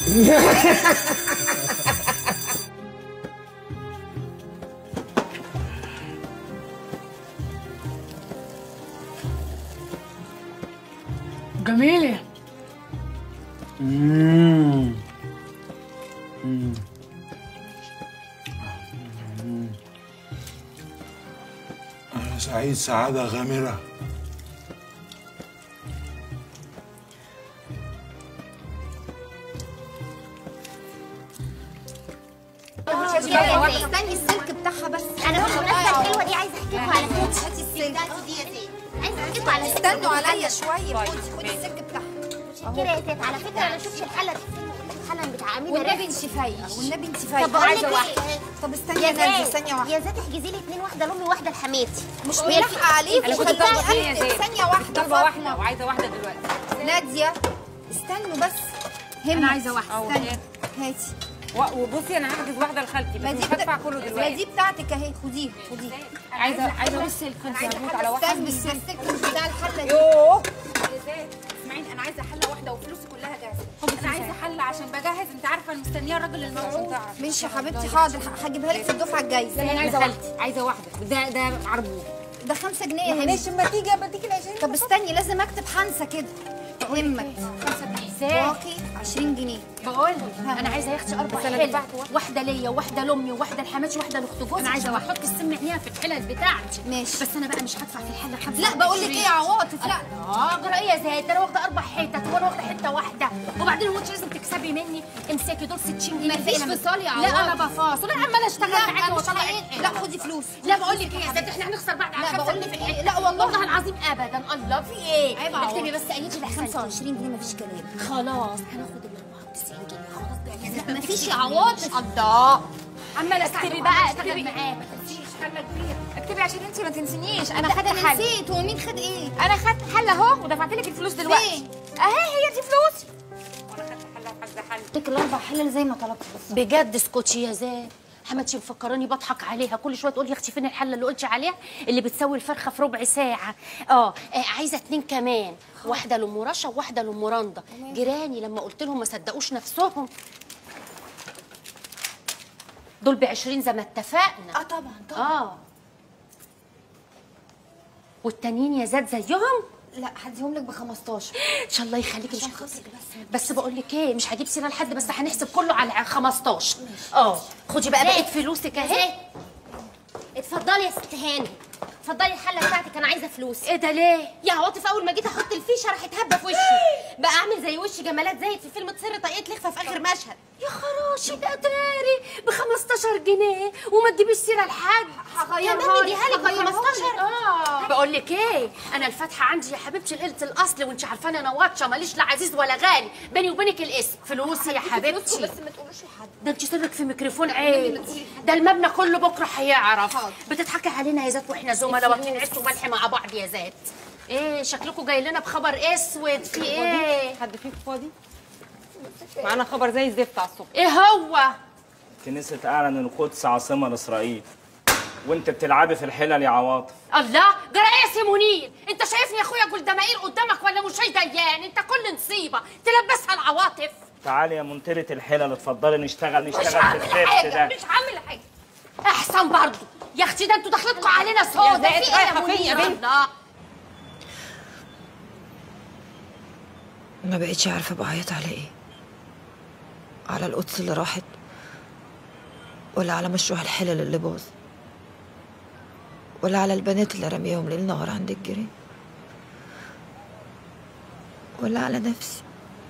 جميلة مم. مم. أنا سعيد سعادة غامرة استني السلك بتاعها بس انا بالمناسبه الحلوه دي عايزه احكي لكم على فكره هاتي السلك عايزه احكي لكم على استنوا عليا شويه خدي خدي السلك بتاعها كده يا ست على فكره انا شفت الحله دي الحله بتاع عميده والنبي رفعت. انت فايقه والنبي انت طب فايقه بقول لك عايزه ايه واحده طب استني يا يا نادي زاد ثانيه واحده يا زاد احجزي لي اتنين واحده لامي واحده لحماتي مش هي ملاحقه عليكي أنا كنت خدي طالبة بالك اتنين يا زاد. ثانيه واحده طالبه واحده فاطمه وعايزه واحده دلوقتي ناديه استنوا بس همت. أنا عايزة واحدة. أه، استني وهات. هاتي و- وبصي انا هحجز واحده لخالتي ما بس دي مش هدفع بتا- كله ما دلوقتي دي بتاعتك اهي خديها خديها عايزه عايزه بصي الخلفيه هموت على واحده استني السلك مش بتاع الحله دي يوه اسمعيني انا عايزه حله واحده وفلوسي كلها جاهزه انا عايزه حله عشان بجهز انت عارفه انا مستنيه الراجل الموعود ماشي يا حبيبتي حاضر هجيبها لك في الدفعه الجايه انا عايزه واحده عايزه واحده ده ده عربون ده 5 جنيه يا معلش هند اما تيجي بديك ال 20 طب استني لازم اكتب حنسه كده همك باقي 20 جنيه بقول انا عايزه يا اختي اربع بس أنا حلل دفعت واحده ليا وواحده لامي وواحده لحماتي وواحده لاخت جوزي انا عايزه احط السم عينيها في الحلل بتاعتي ماشي بس انا بقى مش هدفع في الحله خمسة لا بقول لك ايه يا عواطف لا اه جرى ايه يا زاهد ده انا واخده اربع حتت وانا واخده حته واحده وبعدين هو انت لازم تكسبي مني امسكي دول 60 جنيه مفيش فين؟ فصال يا لا انا عواطف. بفاصل انا عماله اشتغل لا معاكي مش واطلع حقيقي. عيني. لا خدي فلوس لا بقول لك ايه يا زاهد احنا هنخسر بعد على لا خمسة بقول جنيه لك في إيه، الحتة. لا والله. والله العظيم ابدا الله في ايه عيب يا اكتبي عواطف. بس عينيكي لحسن 25 جنيه مفيش كلام خلاص هناخد ال 94 جنيه خلاص ده لا مفيش يا عواطف الله عماله اكتبي بقى اكتبي معاك حله كبيره اكتبي عشان انت ما تنسينيش انا لا خدت انا حله نسيت هو مين خد ايه انا خدت حله اهو ودفعت لك الفلوس دلوقتي فين؟ اهي هي دي فلوسي وانا خدت حله وحاجه حله اديك الاربع حلل زي ما طلبت بس بجد اسكتي يا زاد حماتي مفكراني بضحك عليها كل شويه تقول لي يا اختي فين الحله اللي قلتي عليها اللي بتسوي الفرخه في ربع ساعه اه, آه عايزه اتنين كمان واحده لام رشا وواحده لام رندا جيراني لما قلت لهم ما صدقوش نفسهم دول ب 20 زي ما اتفقنا اه طبعا طبعا اه والتانيين يا زاد زيهم لا هديهم لك ب 15 ان شاء الله يخليكي مش عشان هحسب خاطرك بس. بس بقول لك ايه مش هجيب سيره لحد بس هنحسب كله على 15 اه خدي بقى بقيه فلوسك اهي اتفضلي يا ست هاني اتفضلي الحله بتاعتك انا عايزه فلوس ايه ده ليه يا عواطف اول ما جيت احط الفيشه راحت هبه في وشي بقى اعمل زي وش جمالات زايد في فيلم تصير طاقيه لخفه في اخر مشهد يا خراشي ده داري ب 15 جنيه وما تجيبيش سيره لحد كمان نديها لك ب 15 اه بقول لك ايه انا الفاتحه عندي يا حبيبتي ليله الاصل وانت عارفاني انا واطشه ماليش لا عزيز ولا غالي بيني وبينك الاسم فلوسي يا حبيبتي بس ما تقولوش لحد ده انت سرك في ميكروفون عيب ده المبنى كله بكره هيعرف بتضحكي علينا يا ذات واحنا زملاء واكلين عيش وملح مع بعض يا ذات ايه شكلكم جاي لنا بخبر اسود في ايه حد فيكم فاضي معانا خبر زي الزفت على الصبح ايه هو كنيسة أعلن القدس عاصمة لإسرائيل وأنت بتلعبي في الحلل يا عواطف الله جرى ايه يا سي منير انت شايفني يا اخويا جلدمائيل قدامك ولا مش ديان انت كل نصيبه تلبسها العواطف تعالي يا منترة الحلل اتفضلي نشتغل مش نشتغل في عامل الزفت حاجه ده مش عامل حاجه احسن برضه يا اختي ده انتوا دخلتكم علينا سودا يا في زيت ايه يا رايحة فين يا منير بنت؟ الله ما بقتش عارفة بعيط على ايه على القدس اللي راحت ولا على مشروع الحلل اللي باظ ولا على البنات اللي رميهم ليل نهار عند الجيران ولا على نفسي